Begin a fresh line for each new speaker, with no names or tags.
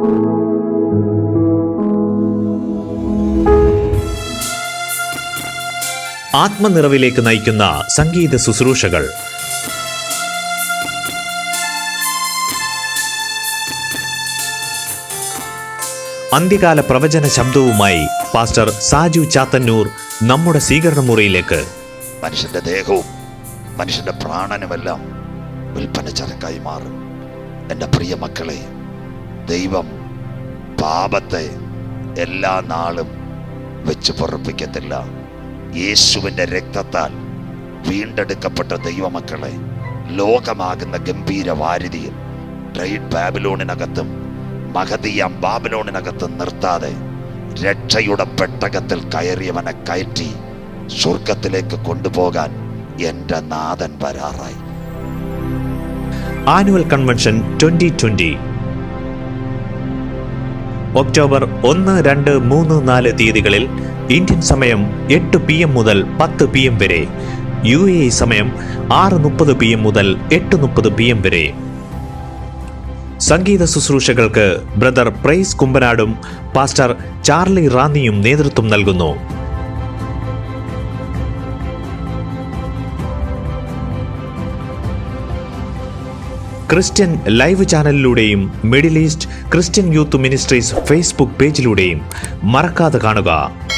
ആത്മനിറവിലേക്ക് നയിക്കുന്ന സംഗീത ശുശ്രൂഷകൾ അന്ത്യകാല പ്രവചന ശബ്ദവുമായി പാസ്റ്റർ സാജു ചാത്തന്നൂർ നമ്മുടെ സ്വീകരണ മുറിയിലേക്ക്
മനുഷ്യന്റെ ദേഹവും മനുഷ്യന്റെ പ്രാണനുമെല്ലാം വിൽപ്പന ചരക്കായി മാറും എൻ്റെ പ്രിയ മക്കളെ ദൈവം പാപത്തെ എല്ലാ നാളും വെച്ച് പൊറപ്പിക്കത്തില്ല യേശുവിൻ്റെ രക്തത്താൽ വീണ്ടെടുക്കപ്പെട്ട ദൈവമക്കളെ ലോകമാകുന്ന ഗംഭീര വാരിധിയിൽ ട്രൈഡ് ബാബിലോണിനകത്തും മഹതിയാം ബാബിലോണിനകത്തും നിർത്താതെ രക്ഷയുടെ പെട്ടകത്തിൽ കയറിയവനെ കയറ്റി സ്വർഗത്തിലേക്ക് കൊണ്ടുപോകാൻ എൻ്റെ നാഥൻ വരാറായി
annual convention twenty twenty October ഒന്ന് രണ്ട് മൂന്ന് നാല് തീയതികളിൽ ഇന്ത്യൻ സമയം എട്ട് പി എം മുതൽ പത്ത് പി എം വരെ യു എ ഇ സമയം ആറ് മുപ്പത് പി എം മുതൽ എട്ട് മുപ്പത് പി എം വരെ സംഗീത ശുശ്രൂഷകൾക്ക് ബ്രദർ പ്രൈസ് കുമ്പനാടും പാസ്റ്റർ ചാർലി റാന്നിയും നേതൃത്വം നൽകുന്നു ക്രിസ്ത്യൻ ലൈവ് ചാനലിലൂടെയും Middle East Christian youth ministries Facebook പേജിലൂടെയും മറക്കാതെ കാണുക